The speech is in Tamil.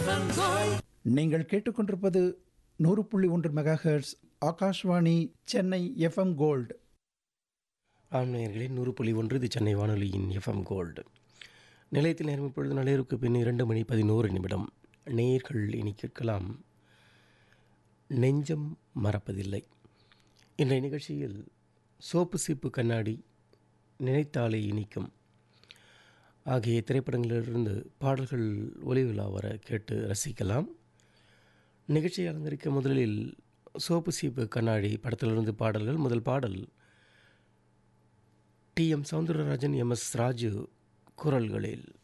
FM Gold. நீங்கள் கேட்டுக்கொண்டிருப்பது நூறு புள்ளி ஒன்று megahertz Akashvani Chennai FM gold ஆன்மீகர்களே நூறு புள்ளி ஒன்று இது சென்னை வானொலியின் எஃப்எம் கோல்டு நிலையத்தில் நேரம் இப்பொழுது நள்ளிரவுக்கு பின் இரண்டு மணி பதினோரு நிமிடம் நேர்கள் இனி கேட்கலாம் நெஞ்சம் மறப்பதில்லை இன்றைய நிகழ்ச்சியில் சோப்பு சீப்பு கண்ணாடி நினைத்தாலே இனிக்கும் ஆகிய திரைப்படங்களிலிருந்து பாடல்கள் ஒலிவிழா வர கேட்டு ரசிக்கலாம் நிகழ்ச்சியை அலங்கரிக்க முதலில் சோப்பு சீப்பு கண்ணாடி படத்திலிருந்து பாடல்கள் முதல் பாடல் T M Soundararajan M S Raju குரல்களில்